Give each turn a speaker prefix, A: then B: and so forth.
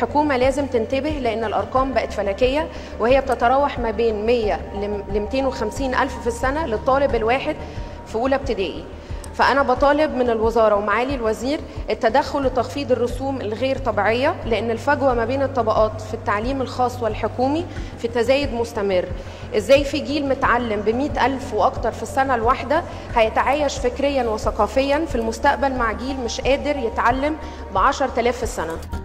A: الحكومة لازم تنتبه لأن الأرقام بقت فلكية وهي بتتراوح ما بين 100 ل 250 ألف في السنة للطالب الواحد في أولى ابتدائي فأنا بطالب من الوزارة ومعالي الوزير التدخل لتخفيض الرسوم الغير طبيعية لأن الفجوة ما بين الطبقات في التعليم الخاص والحكومي في تزايد مستمر إزاي في جيل متعلم بمئة ألف وأكتر في السنة الواحدة هيتعايش فكريا وثقافيا في المستقبل مع جيل مش قادر يتعلم بعشر تلاف في السنة